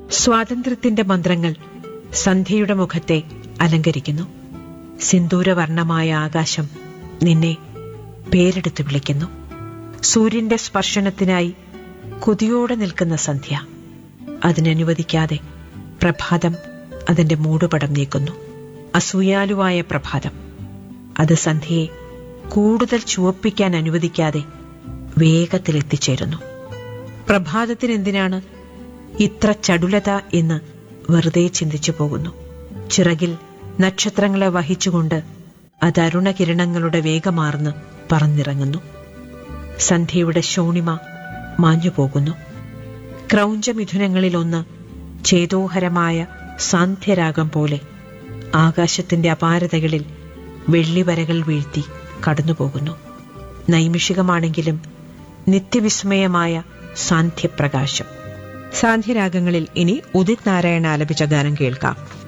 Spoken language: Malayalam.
സ്വാതന്ത്ര്യത്തിന്റെ മന്ത്രങ്ങൾ സന്ധ്യയുടെ മുഖത്തെ അലങ്കരിക്കുന്നു സിന്ദൂരവർണമായ ആകാശം നിന്നെ പേരെടുത്ത് വിളിക്കുന്നു സൂര്യന്റെ സ്പർശനത്തിനായി കൊതിയോടെ നിൽക്കുന്ന സന്ധ്യ അതിനനുവദിക്കാതെ പ്രഭാതം അതിന്റെ മൂടുപടം നീക്കുന്നു അസൂയാലുവായ പ്രഭാതം അത് സന്ധ്യയെ കൂടുതൽ ചുവപ്പിക്കാൻ അനുവദിക്കാതെ വേഗത്തിൽ എത്തിച്ചേരുന്നു പ്രഭാതത്തിനെന്തിനാണ് ഇത്ര ചടുലത എന്ന് വെറുതെ ചിന്തിച്ചു പോകുന്നു ചിറകിൽ നക്ഷത്രങ്ങളെ വഹിച്ചുകൊണ്ട് അത് അരുണകിരണങ്ങളുടെ വേഗമാർന്ന് പറന്നിറങ്ങുന്നു സന്ധ്യയുടെ ശോണിമ മാഞ്ഞു പോകുന്നു ക്രൗഞ്ചമിഥുനങ്ങളിലൊന്ന് ചേതോഹരമായ സാന്ധ്യരാഗം പോലെ ആകാശത്തിന്റെ അപാരതകളിൽ വെള്ളിവരകൾ വീഴ്ത്തി കടന്നുപോകുന്നു നൈമിഷികമാണെങ്കിലും നിത്യവിസ്മയമായ സാന്ധ്യപ്രകാശം സാന്ധ്യരാഗങ്ങളിൽ ഇനി ഉദിത് നാരായണ ആലപിച്ച ഗാനം കേൾക്കാം